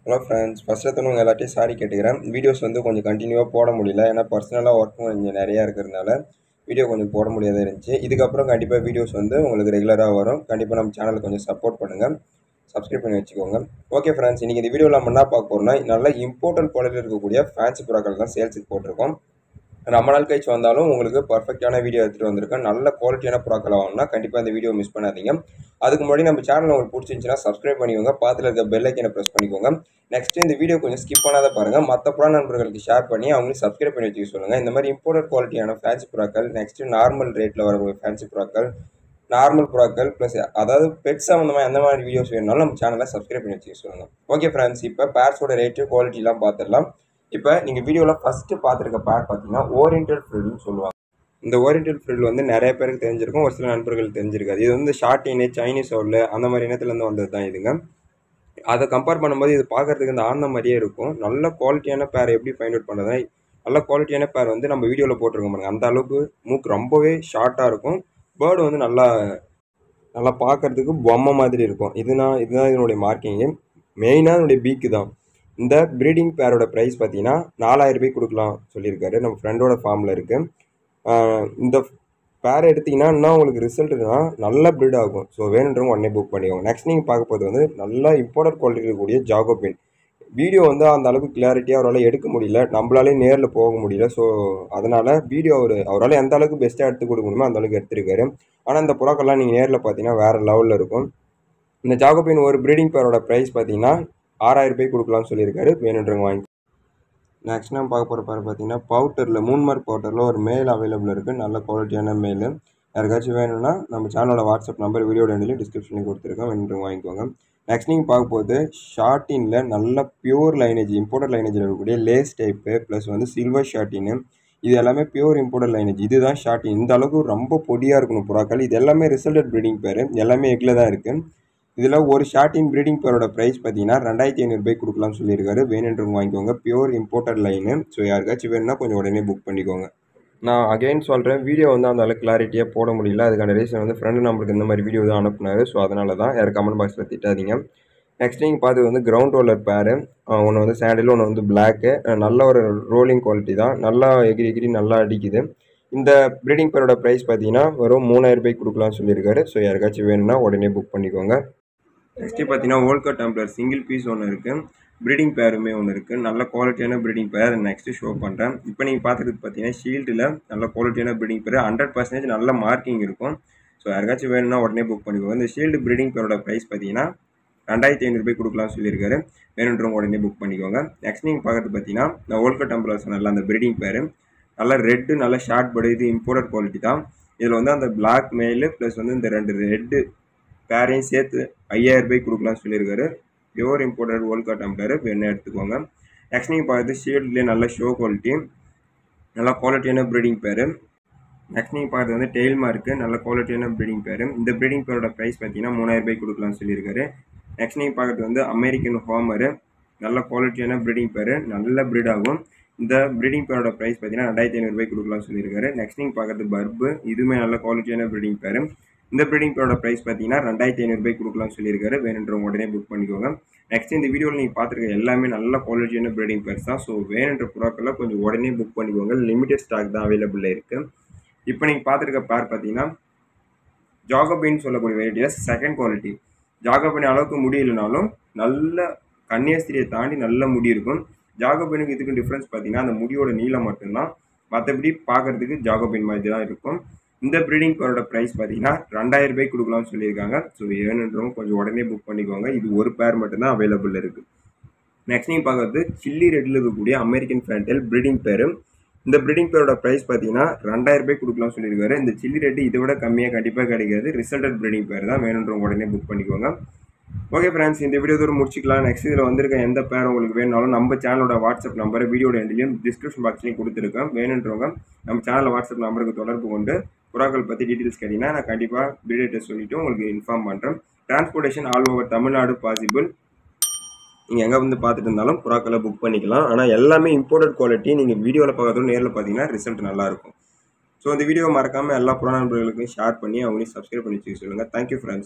hello friends first எடுத்தோன்னு உங்கள் எல்லாத்தையும் சாரி கேட்டுக்கிறேன் வீடியோஸ் வந்து கொஞ்சம் கண்டினியூவாக போட முடியல ஏன்னா பர்சனலாக ஒர்க்கும் கொஞ்சம் நிறையா இருக்கிறதுனால வீடியோ கொஞ்சம் போட முடியாத இருந்துச்சு இதுக்கப்புறம் கண்டிப்பாக வீடியோஸ் வந்து உங்களுக்கு ரெகுலராக வரும் கண்டிப்பாக நம்ம சேனலுக்கு கொஞ்சம் சப்போர்ட் பண்ணுங்கள் சப்ஸ்கிரைப் பண்ணி வச்சுக்கோங்க ஓகே ஃப்ரெண்ட்ஸ் இன்றைக்கி இந்த வீடியோவில் நம்ம என்ன பார்க்க போகிறோம்னா நல்ல இம்பார்ட்டன்ட் குவாலிட்டியில் இருக்கக்கூடிய ஃபேன்சி புறாக்கள் தான் சேல்ஸுக்கு போட்டிருக்கோம் ரொம்ப நாள் கழிச்சு வந்தாலும் உங்களுக்கு பர்ஃபெக்டான வீடியோ எடுத்துகிட்டு வந்திருக்கேன் நல்ல குவாலிட்டியான புறாக்களை வாங்கினா கண்டிப்பாக இந்த வீடியோ மிஸ் பண்ணாதீங்க அதுக்கு முன்னாடி நம்ம சேனல் உங்களுக்கு பிடிச்சிருந்துச்சுன்னா சப்ஸ்கிரைப் பண்ணிக்கோங்க பார்த்துல இருக்க பெல் ஐக்கனை ப்ரெஸ் பண்ணிக்கோங்க நெக்ஸ்ட் இந்த வீடியோ கொஞ்சம் ஸ்கிப் பண்ணாத பாருங்கள் மற்ற புறா நண்பர்களுக்கு ஷேர் பண்ணி அவங்களையும் சப்ஸ்கிரைப் பண்ணி வச்சுக்க சொல்லுங்கள் இந்த மாதிரி இம்போர்ட்டட் குவாலிட்டியான ஃபேன்சி புறாக்கள் நெக்ஸ்ட் நார்மல் ரேட்டில் வரக்கூடிய ஃபேன்சி புறாக்கள் நார்மல் புறாக்கள் ப்ளஸ் அதாவது பெட் சம்மந்தமாக எந்த மாதிரி வீடியோஸ் வேணுனாலும் நம்ம சேனலை சப்ஸ்கிரைப் பண்ணி வச்சுக்க சொல்லுங்கள் ஓகே ஃப்ரெண்ட்ஸ் இப்போ பேர்ஸோட ரேட்டு குவாலிட்டிலாம் பார்த்துடலாம் இப்போ நீங்கள் வீடியோவில் ஃபஸ்ட்டு பார்த்துருக்க பேர் பார்த்தீங்கன்னா ஓரியன்டல் ஃப்ரில்னு சொல்லுவாங்க இந்த ஓரியன்டல் ஃப்ரில் வந்து நிறைய பேருக்கு தெரிஞ்சிருக்கும் ஒரு சில நண்பர்களுக்கு தெரிஞ்சிருக்காது இது வந்து ஷார்ட் இனு சைனீஸ் ஓவில் அந்த மாதிரி இனத்துலேருந்து வந்தது தான் இதுங்க அதை கம்பேர் பண்ணும்போது இது பார்க்குறதுக்கு இந்த ஆந்த மாதிரியே இருக்கும் நல்ல குவாலிட்டியான பேர் எப்படி ஃபைண்ட் அவுட் பண்ணுறது நல்ல குவாலிட்டியான பேர் வந்து நம்ம வீடியோவில் போட்டிருக்க பாருங்க அந்த அளவுக்கு மூக்கு ரொம்பவே ஷார்ட்டாக இருக்கும் பேர்டு வந்து நல்லா நல்லா பார்க்குறதுக்கு பொம்மை மாதிரி இருக்கும் இதுனா இதுதான் இதனுடைய மார்க்கிங்கு மெயினாக இதனுடைய பீக்கு தான் இந்த ப்ரீடிங் பேரோட ப்ரைஸ் பார்த்தீங்கன்னா நாலாயிரம் ரூபாய் கொடுக்கலாம் சொல்லியிருக்காரு நம்ம ஃப்ரெண்டோட ஃபார்மில் இருக்குது இந்த பேர் எடுத்திங்கன்னா இன்னும் உங்களுக்கு ரிசல்ட்னா நல்ல ப்ரீட் ஆகும் ஸோ வேணுன்றவங்க உடனே புக் பண்ணிக்கோங்க நெக்ஸ்ட் நீங்கள் பார்க்க போகிறது வந்து நல்ல இம்பார்ட்டன்ட் குவாலிட்டி இருக்கக்கூடிய ஜாகோபின் வீடியோ வந்து அந்த அளவுக்கு கிளாரிட்டியாக அவரால் எடுக்க முடியல நம்மளாலே நேரில் போக முடியல ஸோ அதனால் வீடியோ அவர் அவரால் எந்த அளவுக்கு பெஸ்ட்டாக எடுத்து கொடுக்க முடியுமோ அந்த அளவுக்கு எடுத்திருக்காரு ஆனால் இந்த புறாக்கள்லாம் நீங்கள் நேரில் பார்த்தீங்கன்னா வேறு லெவலில் இருக்கும் இந்த ஜாகோபின் ஒரு ப்ரீடிங் பேரோட ப்ரைஸ் பார்த்தீங்கன்னா ஆறாயிரம் ரூபாய் கொடுக்கலாம்னு சொல்லியிருக்காரு வேணுன்றவங்க வாங்கி நெக்ஸ்ட் நம்ம பார்க்க போகிற பேர் பார்த்தீங்கன்னா பவுட்டரில் மூணு மார்க் பவுட்டரில் ஒரு மேல் அவைலபிள் இருக்குது நல்ல குவாலிட்டியான மேல் யாருக்காச்சும் வேணும்னா நம்ம சேனலோட வாட்ஸ்அப் நம்பர் வீடியோ ரெண்டுலேயும் டிஸ்கிரிப்ஷனில் கொடுத்துருக்கோம் வேணுன்றவங்க வாங்கிக்கோங்க நெக்ஸ்ட் நீங்கள் பார்க்க போது ஷார்ட்டினில் நல்ல பியூர் லைனேஜ் இம்போர்ட்டட் லைனேஜில் இருக்கக்கூடிய லேஸ் டைப்பு ப்ளஸ் வந்து சில்வர் ஷார்ட்டின்னு இது எல்லாமே பியூர் இம்போர்ட்டட் லைனேஜ் இதுதான் ஷார்ட்டின் இந்த அளவுக்கு ரொம்ப பொடியாக இருக்கணும் புறாக்கள் இது எல்லாமே ரிசல்டட் ப்ரீடிங் பேர் எல்லாமே எக்கில் தான் இருக்குது இதில் ஒரு ஷார்ட்டின் ப்ரீடிங் பேரோட ப்ரைஸ் பார்த்தீங்கன்னா ரெண்டாயிரத்தி ஐநூறுபாய் கொடுக்கலாம்னு சொல்லியிருக்காரு வேணுன்றவங்க வாங்கிக்கோங்க பியூர் இம்போர்ட்டட் லைனு ஸோ யாருக்காச்சும் வேணும்னா கொஞ்சம் உடனே புக் பண்ணிக்கோங்க நான் அகைன் சொல்கிறேன் வீடியோ வந்து அந்த அளவுக்கு கிளாரிட்டியாக போட முடியல அதுக்கான ரீசன் வந்து ஃப்ரெண்டு நம்மளுக்கு இந்த மாதிரி வீடியோ தான் அனுப்புனாரு ஸோ அதனால தான் யார் கமெண்ட் பாக்ஸில் திட்டாதீங்க நெக்ஸ்ட் நீங்கள் பார்த்து வந்து கிரவுண்ட் ரோலர் பேரு ஒன்று வந்து சாண்டில் ஒன்று வந்து பிளாக்கு நல்ல ஒரு ரோலிங் குவாலிட்டி தான் நல்லா எகிரி எகிரி நல்லா அடிக்குது இந்த ப்ரீடிங் பேரோட ப்ரைஸ் பார்த்தீங்கன்னா வெறும் மூணாயிரம் ரூபாய்க்கு கொடுக்கலாம்னு சொல்லியிருக்காரு ஸோ யாருக்காச்சும் வேணும்னா உடனே புக் பண்ணிக்கோங்க நெக்ஸ்ட்டு பார்த்தீங்கன்னா ஓல்கோ டம்ளர் சிங்கிள் பீஸ் ஒன்று இருக்குது ப்ரீடிங் பேருமே ஒன்று இருக்குது நல்ல குவாலிட்டியான ப்ரீடிங் பேர் அதை நெக்ஸ்ட்டு ஷோ பண்ணுறேன் இப்போ நீங்கள் பார்த்துட்டு பார்த்தீங்கன்னா ஷீல்டில் நல்ல குவாலிட்டியான ப்ரீடிங் பேர் ஹண்ட்ரட் பர்சன்டேஜ் நல்ல மார்க்கிங் இருக்கும் ஸோ யாருக்காச்சும் வேணும்னா உடனே புக் பண்ணிக்கோங்க இந்த ஷீல்டு ப்ரீடிங் பேரோட ப்ரைஸ் பார்த்தீங்கன்னா ரெண்டாயிரத்தி ஐநூறுபாய் கொடுக்கலாம்னு சொல்லியிருக்காரு வேணுன்றவங்க உடனே புக் பண்ணிக்கோங்க நெக்ஸ்ட் நீங்கள் பார்க்குறது பார்த்தீங்கன்னா இந்த ஓல்கோ டம்ளர் சொன்னல அந்த ப்ரீடிங் பேர் நல்ல ரெட்டு நல்ல ஷார்ட் படு இது இம்போர்ட்டட் குவாலிட்டி தான் இதில் வந்து அந்த பிளாக் மெயிலு ப்ளஸ் வந்து இந்த ரெண்டு ரெட்டு பேரையும் சேர்த்து ஐயாயிரம் ரூபாய்க்கு கொடுக்கலாம்னு சொல்லியிருக்காரு பியூர் இம்போர்ட்டட் வேர்ல்ட் காட் டம்ளர் வேணா எடுத்துக்கோங்க நெக்ஸ்ட் நீங்கள் பார்த்து ஷீல்ட்லேயே நல்ல ஷோ குவாலிட்டி நல்ல குவாலிட்டியான ப்ரீடிங் பேர் நெக்ஸ்ட் நீங்கள் பார்க்குறது வந்து டெயில் மார்க்கு நல்ல குவாலிட்டியான ப்ரீடிங் பேர் இந்த ப்ரீடிங் பேரோட ப்ரைஸ் பார்த்தீங்கன்னா மூணாயிரம் ரூபாய்க்கு கொடுக்கலாம்னு சொல்லியிருக்காரு நெக்ஸ்ட் நீங்கள் பார்க்குறது வந்து அமெரிக்கன் ஹோமரு நல்ல குவாலிட்டியான ப்ரீடிங் பேர் நல்ல ப்ரீட் ஆகும் இந்த ப்ரீடிங் பேரோட ப்ரைஸ் பார்த்தீங்கன்னா ரெண்டாயிரத்தி ஐநூறுபாய்க்கு கொடுக்கலாம்னு சொல்லியிருக்காரு நெக்ஸ்ட் நீங்கள் பார்க்குறது பர்பு இதுவுமே நல்ல குவாலிட்டியான ப்ரீடிங் பேர் இந்த ப்ரீடிங் பேரோட ப்ரைஸ் பார்த்தீங்கன்னா ரெண்டாயிரத்தி ஐநூறுபாய்க்கு கொடுக்கலாம்னு சொல்லியிருக்காரு வேணுன்றவங்க உடனே புக் பண்ணிக்கோங்க நெக்ஸ்ட் இந்த வீடியோவில் நீங்கள் பார்த்துருக்க எல்லாமே நல்ல குவாலிட்டியான ப்ரீடிங் பேர்ஸ் தான் ஸோ வேணுன்ற புறாக்களை கொஞ்சம் உடனே புக் பண்ணிக்கோங்க லிமிடெட் ஸ்டாக் தான் அவைலபிளில் இருக்குது இப்போ நீங்கள் பார்த்துருக்க பேர் பார்த்தீங்கன்னா ஜாகபின்னு சொல்லக்கூடிய வெரைட்டியில் செகண்ட் குவாலிட்டி ஜாகபின் அளவுக்கு முடியலனாலும் நல்ல கன்னியாஸ்திரியை தாண்டி நல்ல முடி இருக்கும் ஜாகபினுக்கு இதுக்கும் டிஃப்ரென்ஸ் பார்த்தீங்கன்னா அந்த முடியோட நீளம் மட்டும்தான் மற்றபடி பார்க்குறதுக்கு ஜாகபின் மாதிரி தான் இருக்கும் இந்த ப்ரீடிங் பேரோட ப்ரைஸ் பார்த்தீங்கன்னா ரெண்டாயிரம் ரூபாய்க்கு கொடுக்கலாம்னு சொல்லியிருக்காங்க ஸோ வேணுன்றவங்க கொஞ்சம் உடனே புக் பண்ணிக்கோங்க இது ஒரு பேர் மட்டும்தான் அவைலபிள் இருக்குது நெக்ஸ்ட் நீங்கள் பார்க்குறது சில்லி ரெட்டில் இருக்கக்கூடிய அமெரிக்கன் ஃபேண்டல் ப்ரீடிங் பேர் இந்த ப்ரீடிங் பேரோட ப்ரைஸ் பார்த்தீங்கன்னா ரெண்டாயிரம் ரூபாய் கொடுக்கலாம்னு சொல்லியிருக்காரு இந்த சில்லி ரேட்டு இதை விட கம்மியாக கண்டிப்பாக கிடைக்காது ரிசல்டட் ப்ரீடிங் பேர் தான் வேணுன்றவங்க உடனே புக் பண்ணிக்கோங்க ஓகே ஃப்ரெண்ட்ஸ் இந்த வீடியோ தூரம் முடிச்சிக்கலாம் நெக்ஸ்ட் இதில் வந்திருக்க எந்த பேர் உங்களுக்கு வேணாலும் நம்ம சேனலோட வாட்ஸ்அப் நம்பர் வீடியோட எண்ட்லையும் டிஸ்கிரிப்ஷன் பாக்ஸ்லையும் கொடுத்துருக்கேன் வேணுன்றவங்க நம்ம சேனல் வாட்ஸ்அப் நம்பருக்கு தொடர்பு கொண்டு புறாக்கள் பற்றி டீட்டெயில்ஸ் கேட்டிங்கன்னா நான் கண்டிப்பாக டீடைல்ஸ் சொல்லிவிட்டு உங்களுக்கு இன்ஃபார்ம் பண்ணுறேன் transportation all over Tamil Nadu possible நீங்கள் எங்கே வந்து பார்த்துட்டு இருந்தாலும் புறாக்களை புக் பண்ணிக்கலாம் ஆனால் எல்லாமே இம்போர்ட்டட் குவாலிட்டி நீங்கள் வீடியோவில் பார்க்கறதும் நேரில் பார்த்தீங்கன்னா ரிசல்ட் நல்லாயிருக்கும் ஸோ இந்த வீடியோ மறக்காமல் எல்லா புறா நண்பர்களுக்கும் ஷேர் பண்ணி அவங்களையும் சப்ஸ்கிரைப் பண்ணி வச்சுக்க சொல்லுங்கள் தேங்க்யூ ஃப்ரெண்ட்ஸ்